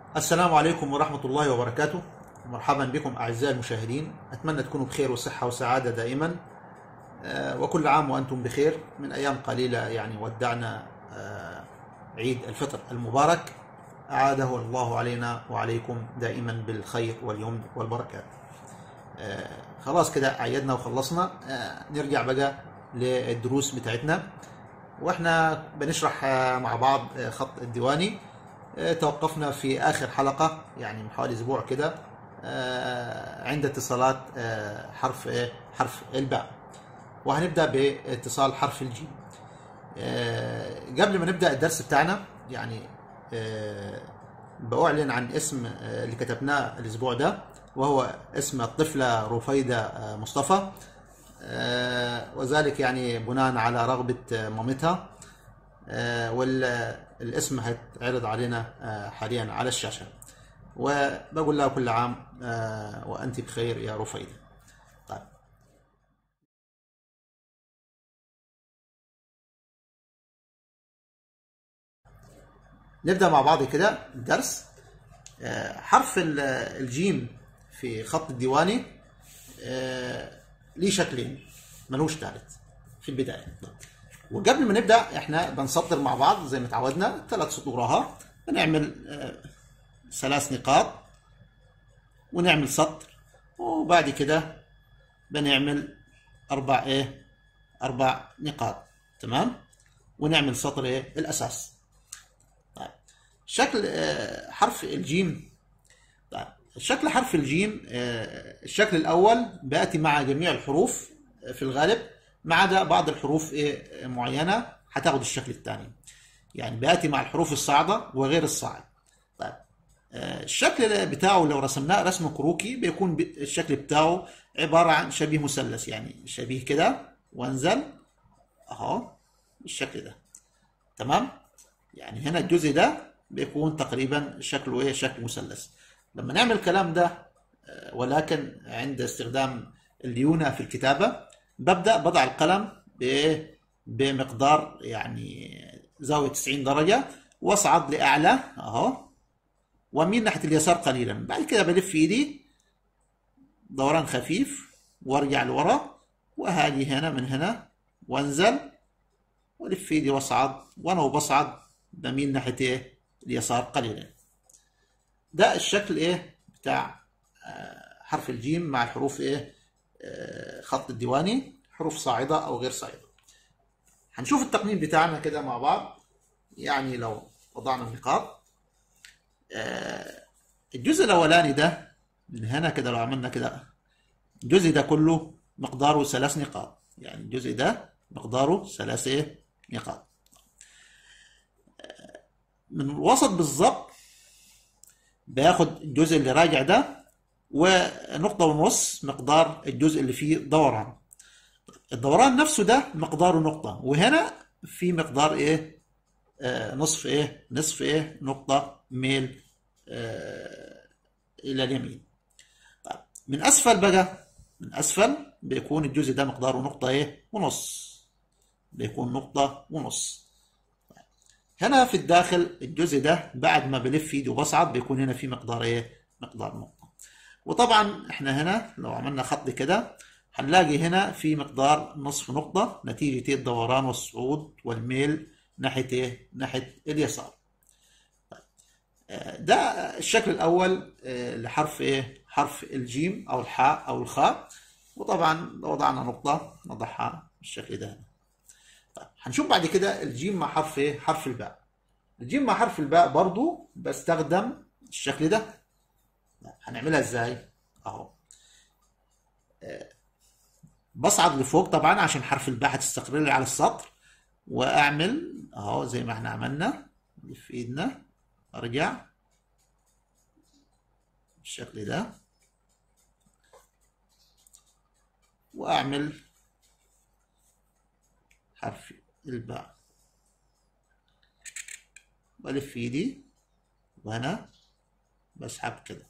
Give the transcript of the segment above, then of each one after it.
السلام عليكم ورحمة الله وبركاته مرحبا بكم أعزائي المشاهدين أتمنى تكونوا بخير وصحة وسعادة دائما آه، وكل عام وأنتم بخير من أيام قليلة يعني ودعنا آه، عيد الفطر المبارك أعاده الله علينا وعليكم دائما بالخير واليمن والبركات آه، خلاص كده عيدنا وخلصنا آه، نرجع بقى للدروس بتاعتنا واحنا بنشرح آه، مع بعض آه، خط الديواني آه، توقفنا في آخر حلقة يعني من حوالي أسبوع كده آه، عند اتصالات آه، حرف إيه؟ حرف الباء وهنبدأ باتصال حرف الجيم آه، قبل ما نبدأ الدرس بتاعنا يعني آه، بأعلن عن اسم آه، اللي كتبناه الأسبوع ده وهو اسم الطفلة رفيدة آه، مصطفى آه، وذلك يعني بناء على رغبة آه، مامتها آه، والاسم هيتعرض علينا آه، حاليا على الشاشة وبقول لها كل عام آه، وأنت بخير يا رفيدة طيب نبدأ مع بعض كده الدرس آه، حرف ال- الجيم في خط الديواني آه، ليه شكلين ملوش ثالث في البداية وقبل ما نبدأ احنا بنسطر مع بعض زي ما تعودنا ثلاث سطور اها بنعمل آه، ثلاث نقاط ونعمل سطر وبعد كده بنعمل أربع إيه أربع نقاط تمام ونعمل سطر إيه الأساس طيب شكل آه، حرف الجيم طيب شكل حرف الجيم آه، الشكل الأول بيأتي مع جميع الحروف في الغالب ما عدا بعض الحروف إيه معينة هتاخد الشكل الثاني يعني بيأتي مع الحروف الصاعدة وغير الصاعد طيب آه، الشكل بتاعه لو رسمناه رسم كروكي بيكون ب- الشكل بتاعه عبارة عن شبيه مثلث يعني شبيه كده وانزل اهو بالشكل ده تمام يعني هنا الجزء ده بيكون تقريبا شكله ايه شكل مثلث لما نعمل الكلام ده آه، ولكن عند استخدام الليونة في الكتابة ببدأ بضع القلم بإيه؟ بمقدار يعني زاوية 90 درجة واصعد لأعلى اهو واميل ناحيه اليسار قليلا بعد كده بلف ايدي دوران خفيف وارجع لورا وهاجي هنا من هنا وانزل والف ايدي واصعد وانا وبصعد بميل ناحيه ايه اليسار قليلا ده الشكل ايه بتاع آه، حرف الجيم مع الحروف ايه آه، خط الديواني حروف صاعده او غير صاعده هنشوف التقنين بتاعنا كده مع بعض يعني لو وضعنا النقاط آه، الجزء الاولاني ده من هنا كده لو عملنا كده الجزء ده كله مقداره ثلاث نقاط يعني الجزء ده مقداره ثلاث إيه؟ نقاط آه، من الوسط بالظبط باخد الجزء اللي راجع ده ونقطة ونص مقدار الجزء اللي فيه دوران الدوران نفسه ده مقداره نقطة وهنا في مقدار ايه آه نصف ايه نصف ايه نقطة ميل آه الى اليمين طيب من اسفل بقى من اسفل بيكون الجزء ده مقداره نقطة ايه ونص بيكون نقطة ونص هنا في الداخل الجزء ده بعد ما بلف ايدي وبصعد بيكون هنا في مقدار ايه مقدار نقطة وطبعا احنا هنا لو عملنا خط كده هنلاقي هنا في مقدار نصف نقطة نتيجة الدوران والصعود والميل ناحية ايه ناحية اليسار ده الشكل الأول آه، لحرف إيه؟ حرف الجيم أو الحاء أو الخاء وطبعا لو وضعنا نقطة نضعها بالشكل ده طيب هنشوف بعد كده الجيم مع حرف إيه؟ حرف الباء الجيم مع حرف الباء برضو بستخدم الشكل ده هنعملها إزاي؟ أهو آه، بصعد لفوق طبعا عشان حرف الباء هتستقر لي على السطر وأعمل أهو زي ما احنا عملنا في إيدنا ارجع بالشكل ده واعمل حرف الباء والف ايدي وهنا بسحب كده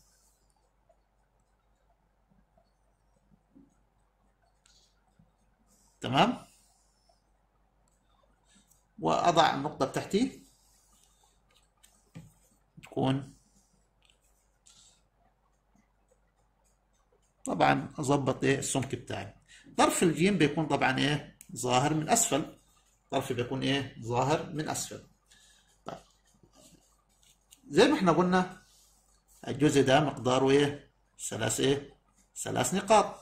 تمام واضع النقطة بتاعتي تكون طبعا اظبط ايه السمك بتاعي طرف الجيم بيكون طبعا ايه ظاهر من اسفل طرفي بيكون ايه ظاهر من اسفل طيب. زي ما احنا قلنا الجزء ده مقداره ايه ثلاث ايه ثلاث نقاط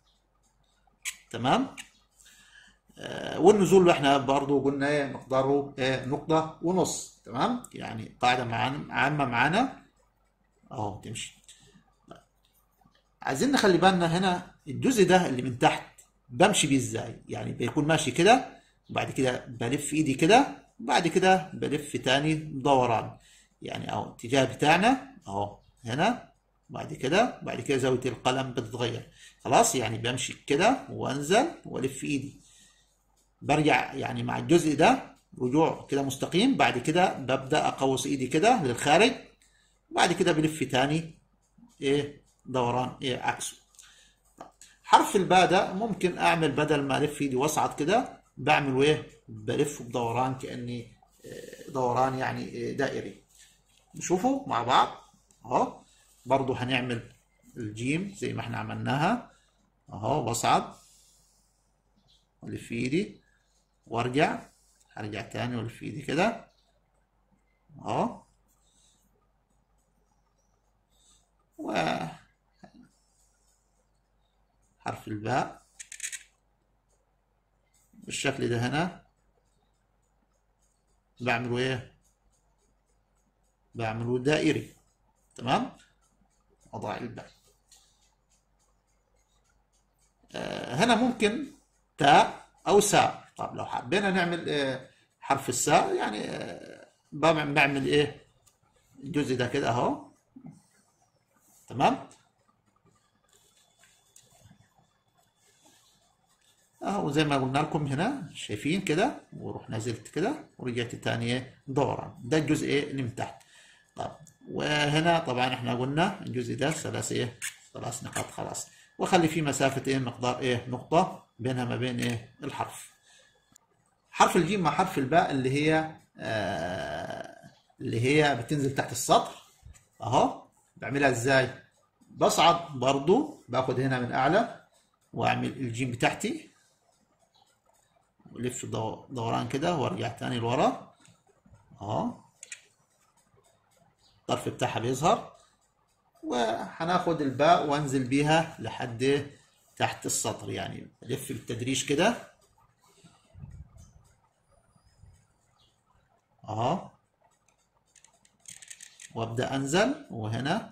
تمام آه والنزول احنا برضو قلنا ايه مقداره ايه نقطة ونص تمام يعني قاعدة معانا عامة معانا اهو تمشي عايزين نخلي بالنا هنا الجزء ده اللي من تحت بمشي بيه ازاي يعني بيكون ماشي كده وبعد كده بلف ايدي كده وبعد كده بلف تاني دوران يعني اهو الاتجاه بتاعنا اهو هنا بعد كده بعد كده زاوية القلم بتتغير خلاص يعني بمشي كده وانزل والف ايدي برجع يعني مع الجزء ده رجوع كده مستقيم بعد كده ببدأ اقوس ايدي كده للخارج بعد كده بلف تاني ايه دوران ايه عكسه حرف الباء ده ممكن اعمل بدل ما الف ايدي واصعد كده بعمل ايه بلف بدوران كاني دوران يعني دائري نشوفه مع بعض اهو برضو هنعمل الجيم زي ما احنا عملناها اهو بصعد والف ايدي وارجع هرجع تاني والف ايدي كده اهو و حرف الباء بالشكل ده هنا بعمله ايه بعمله دائري تمام اضع الباء آه هنا ممكن تاء او ساء طب لو حبينا نعمل آه حرف الساء يعني آه بعمل ايه الجزء ده كده اهو تمام اهو زي ما قلنا لكم هنا شايفين كده وروح نزلت كده ورجعت تاني دوران ده الجزء اللي من تحت طب وهنا طبعا احنا قلنا الجزء ده ثلاث ايه ثلاث نقاط خلاص واخلي فيه مسافة ايه مقدار ايه نقطة بينها ما بين ايه الحرف حرف الجيم مع حرف الباء اللي هي آه اللي هي بتنزل تحت السطر اهو بعملها ازاي بصعد برضو باخد هنا من اعلى واعمل الجيم بتاعتي ولف دوران كده وارجع تاني لورا اهو الطرف بتاعها بيظهر وهناخد الباء وانزل بيها لحد تحت السطر يعني الف بالتدريج كده اهو وابدا انزل وهنا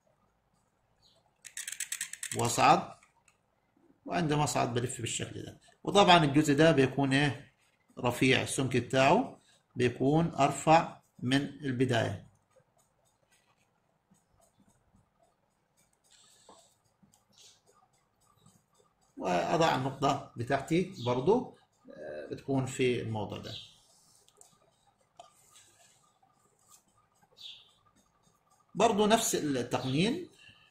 واصعد وعندما اصعد بلف بالشكل ده وطبعا الجزء ده بيكون ايه رفيع السمك بتاعه بيكون ارفع من البدايه واضع النقطه بتاعتي برضو بتكون في الموضع ده برضو نفس التقنين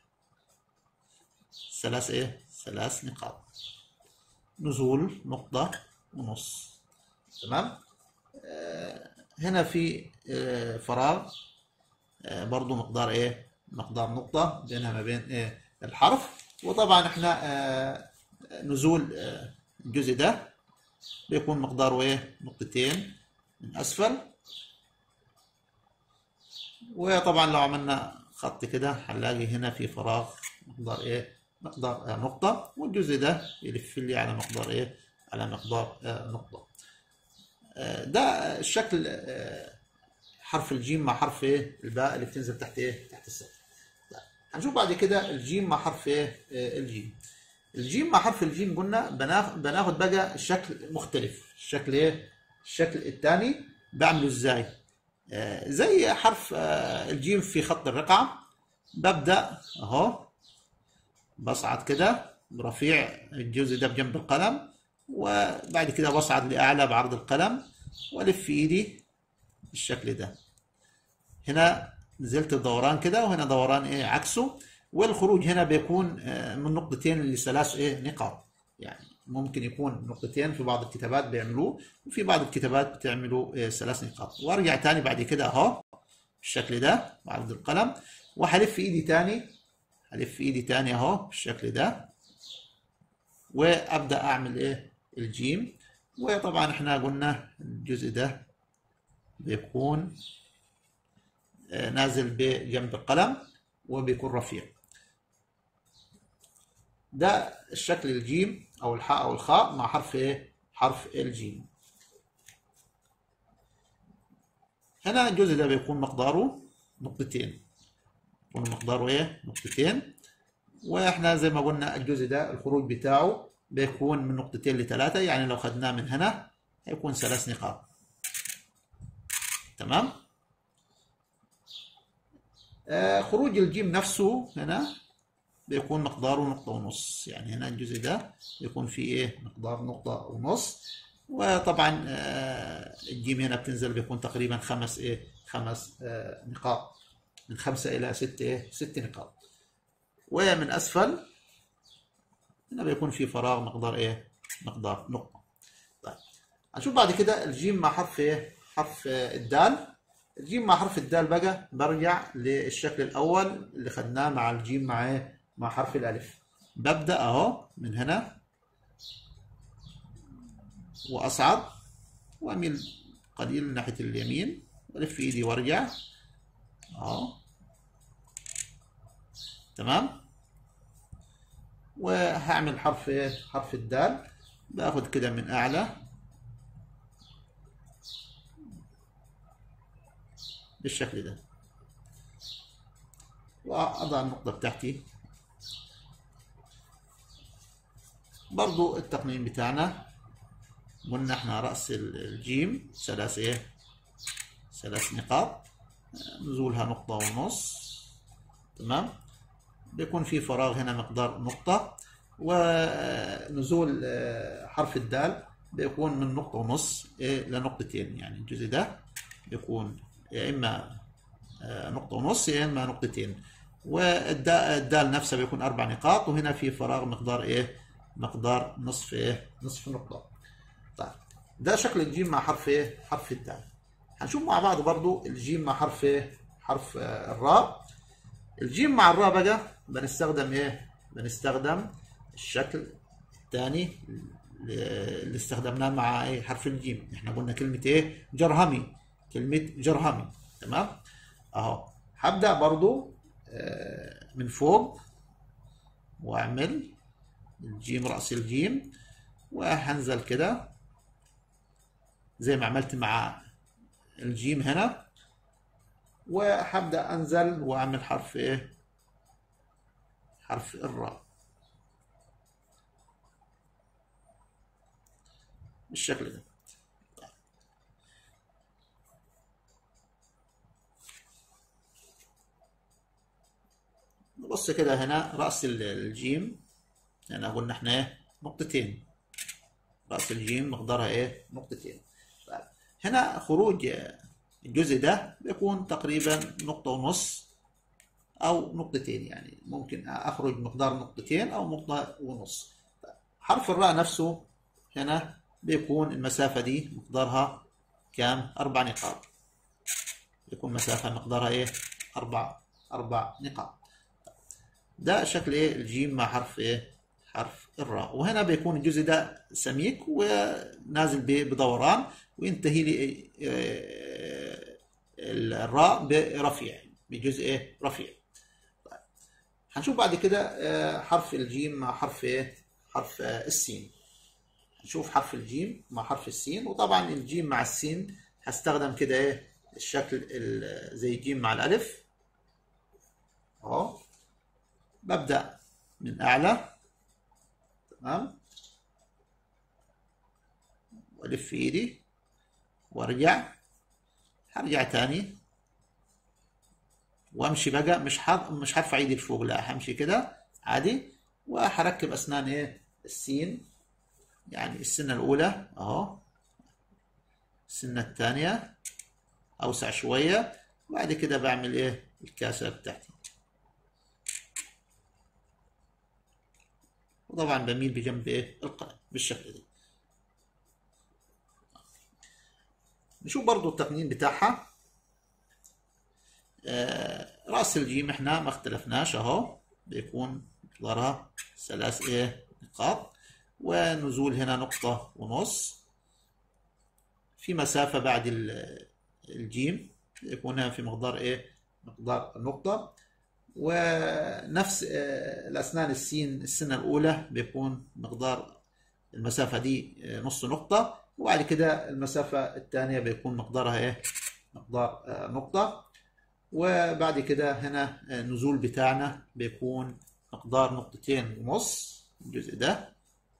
ثلاث ايه ثلاث نقاط نزول نقطة ونص تمام آه هنا في آه فراغ آه برضو مقدار ايه مقدار نقطة بينها ما بين ايه الحرف وطبعا احنا آه نزول آه الجزء ده بيكون مقداره ايه نقطتين من اسفل وطبعا لو عملنا خط كده هنلاقي هنا في فراغ مقدار ايه مقدار نقطة والجزء ده يلف لي على مقدار ايه على مقدار نقطة ده الشكل حرف الجيم مع حرف ايه الباء اللي بتنزل تحت ايه تحت السطر هنشوف بعد كده الجيم مع حرف ايه الجيم الجيم مع حرف الجيم قلنا بناخد بقى الشكل مختلف الشكل ايه الشكل الثاني بعمله ازاي زي حرف الجيم في خط الرقعة ببدأ اهو بصعد كده برفيع الجزء ده بجنب القلم وبعد كده بصعد لأعلى بعرض القلم والف ايدي بالشكل ده هنا نزلت الدوران كده وهنا دوران ايه عكسه والخروج هنا بيكون من نقطتين لثلاث ايه نقاط يعني ممكن يكون نقطتين في بعض الكتابات بيعملوه وفي بعض الكتابات بتعملوا إيه ثلاث نقاط وارجع تاني بعد كده اهو بالشكل ده بعرض القلم وهلف ايدي تاني الف ايدي تاني اهو بالشكل ده وابدا اعمل ايه الجيم وطبعا احنا قلنا الجزء ده بيكون آه، نازل بجنب القلم وبيكون رفيع ده الشكل الجيم او الحاء او الخاء مع حرف ايه حرف الجيم هنا الجزء ده بيكون مقداره نقطتين يكون مقداره ايه نقطتين واحنا زي ما قلنا الجزء ده الخروج بتاعه بيكون من نقطتين لثلاثة يعني لو خدناه من هنا هيكون ثلاث نقاط تمام آه خروج الجيم نفسه هنا بيكون مقداره نقطة ونص يعني هنا الجزء ده بيكون فيه ايه مقدار نقطة ونص وطبعا آه الجيم هنا بتنزل بيكون تقريبا خمس ايه خمس آه نقاط من خمسة إلى ست ايه ست نقاط ومن أسفل هنا بيكون في فراغ مقدار ايه مقدار نقطة طيب هنشوف بعد كده الجيم مع حرف ايه حرف آه، الدال الجيم مع حرف الدال بقى برجع للشكل الأول اللي خدناه مع الجيم مع ايه مع حرف الألف ببدأ أهو من هنا وأصعد وأميل قليل ناحية اليمين وألف إيدي وأرجع أهو تمام وهعمل حرف ايه حرف الدال باخد كده من أعلى بالشكل ده وأضع النقطة بتاعتي برضو التقنين بتاعنا قلنا احنا رأس الجيم ثلاث ايه ثلاث نقاط نزولها نقطة ونص تمام بيكون في فراغ هنا مقدار نقطة ونزول آه، حرف الدال بيكون من نقطة ونص إيه لنقطتين يعني الجزء ده بيكون يا إما آه، نقطة ونص يا إما نقطتين والدال نفسها بيكون أربع نقاط وهنا في فراغ مقدار إيه مقدار نصف إيه نصف نقطة طيب ده شكل الجيم مع حرف إيه حرف الدال هنشوف مع بعض برضو الجيم مع حرف إيه حرف آه، الراء الجيم مع الراء بقى بنستخدم إيه بنستخدم الشكل الثاني اللي استخدمناه مع إيه حرف الجيم احنا قلنا كلمة إيه جرهمي كلمة جرهمي تمام اهو هبدأ برضو آه، من فوق واعمل الجيم رأس الجيم وهنزل كده زي ما عملت مع الجيم هنا وهبدأ أنزل وأعمل حرف إيه حرف الراء بالشكل ده نبص كده هنا رأس ال- الجيم هنا قلنا احنا ايه نقطتين رأس الجيم مقدارها ايه نقطتين طيب هنا خروج الجزء ده بيكون تقريبا نقطة ونص أو نقطتين يعني ممكن أخرج مقدار نقطتين أو نقطة ونص طيب حرف الراء نفسه هنا بيكون المسافة دي مقدارها كام أربع نقاط يكون مسافة مقدارها إيه أربع أربع نقاط ده شكل ايه الجيم مع حرف ايه حرف الراء وهنا بيكون الجزء ده سميك ونازل ب- بدوران وينتهي لي آه، الراء برفيع بجزء ايه رفيع طيب. هنشوف بعد كده آه، حرف الجيم مع حرف ايه حرف آه، السين نشوف حرف الجيم مع حرف السين وطبعا الجيم مع السين هستخدم كده ايه الشكل ال- زي الجيم مع الالف اهو ببدأ من أعلى تمام وألف إيدي وأرجع هرجع تاني وأمشي بقى مش حر... مش هرفع إيدي لفوق لا همشي كده عادي وهركب أسنان إيه السين يعني السنة الأولى أهو السنة الثانية أوسع شوية وبعد كده بعمل إيه الكاسة بتاعتي وطبعا بميل بجنب ايه القلم بالشكل ده نشوف برضو التقنين بتاعها آه، رأس الجيم احنا ما اختلفناش اهو بيكون مقدارها ثلاث ايه نقاط ونزول هنا نقطة ونص في مسافة بعد الجيم يكون في مقدار ايه مقدار النقطة ونفس آه، الأسنان السين السنة الأولى بيكون مقدار المسافة دي آه، نص نقطة وبعد كده المسافة الثانية بيكون مقدارها ايه مقدار آه، نقطة وبعد كده هنا النزول بتاعنا بيكون مقدار نقطتين ونص الجزء ده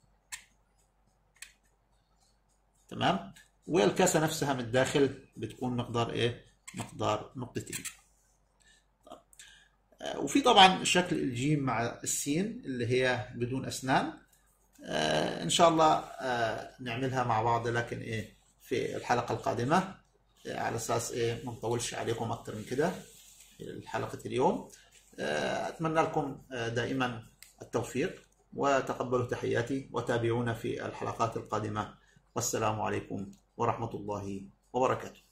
تمام والكاسة نفسها من الداخل بتكون مقدار ايه مقدار نقطتين طب. آه، وفي طبعا شكل الجيم مع السين اللي هي بدون اسنان آه، ان شاء الله آه، نعملها مع بعض لكن ايه في الحلقة القادمة على اساس ايه ما نطولش عليكم اكتر من كده في حلقة اليوم اتمنى لكم دائما التوفيق وتقبلوا تحياتي وتابعونا في الحلقات القادمة والسلام عليكم ورحمة الله وبركاته